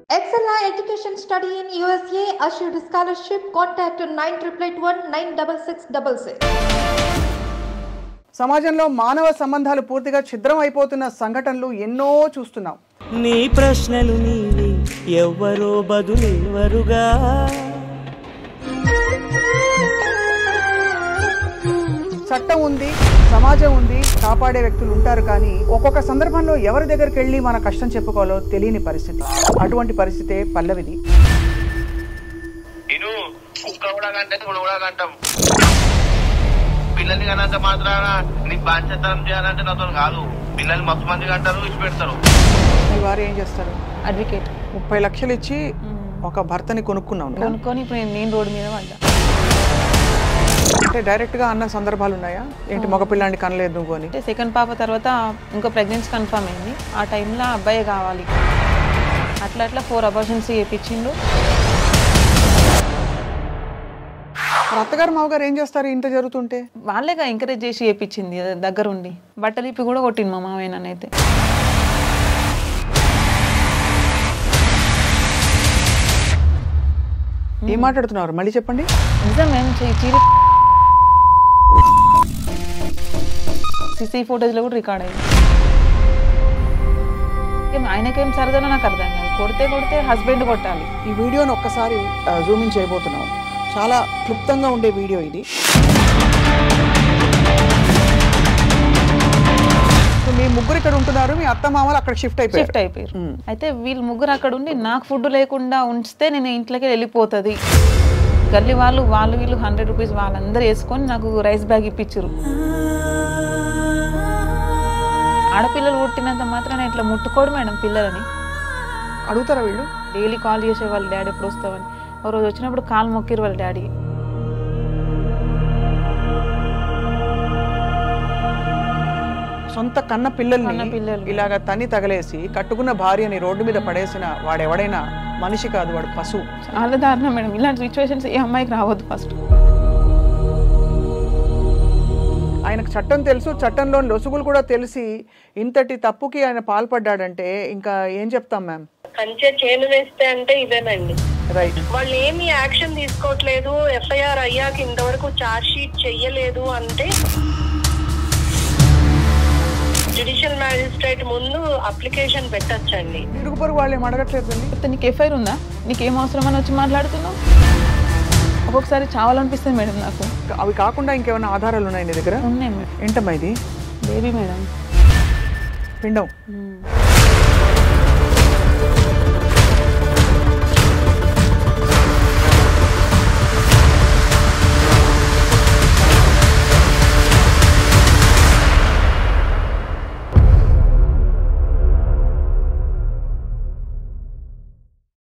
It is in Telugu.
Excella Education Study in USA assured scholarship. Contact 9881 96666. సమాజంలో మానవ సంబంధాలు పూర్తిగా ఛిద్రం అయిపోతున్న సంఘటనలు ఎన్నో చూస్తున్నాం నీ ప్రశ్నలు నీవి ఎవ్వరో బదులెవరుగా చట్టం ఉంది సమాజం ఉంది కాపాడే వ్యక్తులు ఉంటారు కానీ ఒక్కొక్క సందర్భంలో ఎవరి దగ్గరికి వెళ్ళి మన కష్టం చెప్పుకోవాలో తెలియని పరిస్థితి అటువంటి పరిస్థితే పల్లవిది నేను కుక్క కూడా కంటే కూడా కూడా కంటాం పిల్లల్ని కనంత మాత్రాన నీ బాధ్యతనం చేయాలంటే నాతో కాదు పిల్లలు మస్తు మంది కంటారు ఇచ్చి పెడతారు మీ వారు ఏం చేస్తారు అడ్వకేట్ ముప్పై లక్షలు ఇచ్చి ఒక భర్తని కొనుక్కున్నాం కొనుక్కొని ఇప్పుడు నేను నేను రోడ్డు మీద పడ్డా అంటే డైరెక్ట్ గా అన్న సందర్భాలు ఉన్నాయా ఏంటి మగపిల్లాన్ని కనలేదు నువ్వు అని అంటే సెకండ్ పాప తర్వాత ఇంకో ప్రెగ్నెన్సీ కన్ఫర్మ్ అయింది ఆ టైంలో అబ్బాయి కావాలి అట్లా అట్లా ఫోర్ అబార్షన్స్ చేయించిండు మరి అత్తగారు మామగారు ఏం చేస్తారు ఇంత జరుగుతుంటే వాళ్ళేగా ఎంకరేజ్ చేసి చేయించింది దగ్గరుండి బట్టలు ఇప్పి కూడా కొట్టింది మా మామయ్య నన్నైతే ఏం మాట్లాడుతున్నారు మళ్ళీ చెప్పండి నిజం మేము చీరి సిసి ఫోటోస్లో కూడా రికార్డ్ అయింది ఏం ఆయనకేం సరదాలో నాకు అర్థం కాదు కొడితే కొడితే హస్బెండ్ కొట్టాలి ఈ వీడియోని ఒక్కసారి జూమ్ ఇన్ చేయబోతున్నాం చాలా క్లుప్తంగా ఉండే వీడియో ఇది సో మీ ముగ్గురు ఇక్కడ ఉంటున్నారు మీ అత్త మామలు అక్కడ షిఫ్ట్ అయిపోయారు షిఫ్ట్ అయిపోయారు అయితే వీళ్ళు ముగ్గురు అక్కడ ఉండి నాకు ఫుడ్ లేకుండా ఉంచితే నేను ఇంట్లోకి వెళ్ళిపోతుంది గల్లీ వాళ్ళు వాళ్ళు వీళ్ళు హండ్రెడ్ రూపీస్ వాళ్ళందరూ వేసుకొని నాకు రైస్ బ్యాగ్ ఇప్పించారు ఆడపిల్లలు పుట్టినంత మాత్రాన ఇట్లా ముట్టుకోడు మేడం పిల్లలని అడుగుతారా వీళ్ళు డైలీ కాల్ చేసే వాళ్ళ డాడీ ఎప్పుడు వస్తావని ఒక రోజు వచ్చినప్పుడు కాలు మొక్కిరు వాళ్ళ డాడీ సొంత కన్న కన్న పిల్లల్ని పిల్లలు. ఇలాగ తని తగలేసి కట్టుకున్న భార్యని రోడ్డు మీద పడేసిన వాడెవడైనా మనిషి కాదు వాడు పశువు చాలా దారుణం మేడం ఇలాంటి సిచ్యువేషన్స్ ఏ అమ్మాయికి రావద్దు ఫస్ట్ ఆయనకు చట్టం తెలుసు చట్టంలో లొసుగులు కూడా తెలిసి ఇంతటి తప్పుకి ఆయన పాల్పడ్డాడంటే ఇంకా ఏం చెప్తాం మ్యామ్ కంచె చేను వేస్తే అంటే ఇదేనండి రైట్ వాళ్ళు ఏమి యాక్షన్ తీసుకోవట్లేదు ఎఫ్ఐఆర్ అయ్యాక ఇంతవరకు చార్జ్ షీట్ చెయ్యలేదు అంటే జ్యుడిషియల్ మ్యాజిస్ట్రేట్ ముందు అప్లికేషన్ పెట్టచ్చండి ఇరుగు పొరుగు వాళ్ళు ఏం అడగట్లేదు తల్లి. చెప్తే నీకు ఎఫ్ఐఆర్ ఉందా నీకు ఏం అవసరం అని వచ్చి మాట్లాడుతున్నావు ఒక్కొక్కసారి చావాలనిపిస్తుంది మేడం నాకు అవి కాకుండా ఇంకేమైనా ఆధారాలు ఉన్నాయి నీ దగ్గర ఉన్నాయి మేడం ఏంటమ్మా ఇది బేబీ మేడం పిండం మ్మ్.